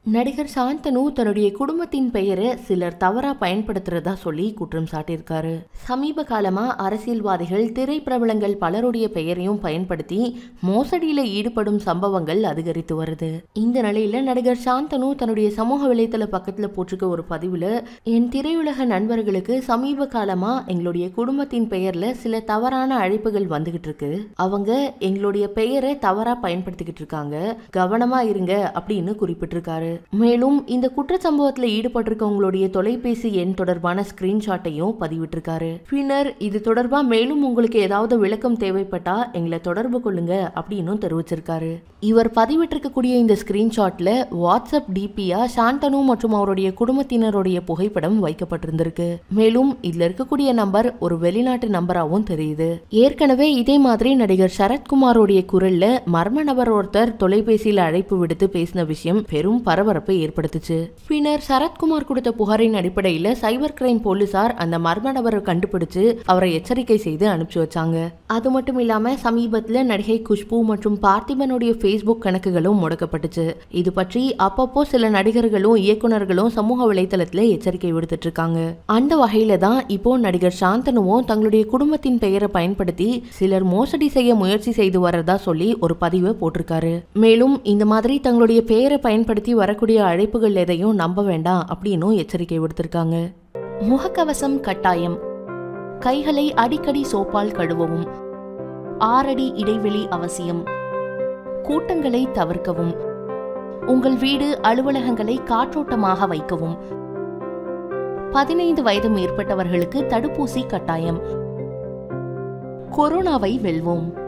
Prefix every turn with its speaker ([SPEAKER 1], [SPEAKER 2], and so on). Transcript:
[SPEAKER 1] நடிகர் சாந்தனு தன்னுடைய குடும்பத்தின் பெயரை சிலர் தவறா பயன்படுத்துறதா சொல்லி குற்றம் சாட்டியிருக்காரு சமீப காலமா அரசியல்வாதிகள் திரைப்பிரபலங்கள் பலருடைய பெயரையும் பயன்படுத்தி மோசடியில ஈடுபடும் சம்பவங்கள் அதிகரித்து வருது இந்த நிலையில நடிகர் சாந்தனு தன்னுடைய சமூக வலைத்தள பக்கத்துல போட்டிருக்க ஒரு பதிவுல என் திரையுலக நண்பர்களுக்கு சமீப காலமா எங்களுடைய குடும்பத்தின் பெயர்ல சில தவறான அழைப்புகள் வந்துகிட்டு இருக்கு அவங்க எங்களுடைய பெயரை தவறா பயன்படுத்திக்கிட்டு இருக்காங்க கவனமா இருங்க அப்படின்னு குறிப்பிட்டிருக்காரு மேலும் இந்த குற்றச்சம்பவத்துல ஈடுபட்டிருக்கவங்களுடைய தொலைபேசி எண் தொடர்பான ஸ்கிரீன்ஷாட்டையும் பதிவிட்டிருக்காரு பின்னர் இது தொடர்பா மேலும் உங்களுக்கு ஏதாவது விளக்கம் தேவைப்பட்டா எங்களை தொடர்பு கொள்ளுங்க அப்படின்னு தெரிவிச்சிருக்காரு இவர் பதிவிட்டிருக்கக்கூடிய இந்த ஸ்கிரீன்ஷாட்ல வாட்ஸ்அப் டிபியா சாந்தனு மற்றும் அவருடைய குடும்பத்தினருடைய புகைப்படம் வைக்கப்பட்டிருந்திருக்கு மேலும் இதுல இருக்கக்கூடிய நம்பர் ஒரு வெளிநாட்டு நம்பராகவும் தெரியுது ஏற்கனவே இதே மாதிரி நடிகர் சரத்குமாரோடைய குரல்ல மர்ம நபர் ஒருத்தர் தொலைபேசியில் அழைப்பு விடுத்து பேசின விஷயம் பெரும் பரபரப்பை ஏற்படுத்துச்சு பின்னர் சரத்குமார் கொடுத்த புகாரின் அடிப்படையில சைபர் கிரைம் போலீசார் அந்த மர்ம நபரை கண்டுபிடிச்சு அவரை எச்சரிக்கை செய்து அனுப்பிச்சு வச்சாங்க அது மட்டும் இல்லாம சமீபத்துல நடிகை குஷ்பு மற்றும் பார்த்திபனுடைய ஃபேஸ்புக் கணக்குகளும் முடக்கப்பட்டுச்சு இது பற்றி அப்பப்போ சில நடிகர்களும் இயக்குனர்களும் சமூக வலைதளத்துல எச்சரிக்கை விடுத்துட்டு இருக்காங்க அந்த வகையில தான் இப்போ நடிகர் சாந்தனுவும் தங்களுடைய குடும்பத்தின் பெயரை பயன்படுத்தி சிலர் மோசடி செய்ய முயற்சி செய்து வர்றதா சொல்லி ஒரு பதிவை போட்டிருக்காரு மேலும் இந்த மாதிரி தங்களுடைய பெயரை பயன்படுத்தி வரக்கூடிய அழைப்புகள் எதையும் நம்ப வேண்டாம் அப்படின்னும் எச்சரிக்கை விடுத்திருக்காங்க முகக்கவசம் கட்டாயம் கைகளை அடிக்கடி சோப்பால் கழுவவும் ஆறடி இடைவெளி அவசியம் கூட்டங்களை தவிர்க்கவும் உங்கள் வீடு அலுவலகங்களை காற்றோட்டமாக வைக்கவும் பதினைந்து வயது மேற்பட்டவர்களுக்கு தடுப்பூசி கட்டாயம் கொரோனாவை வெல்வோம்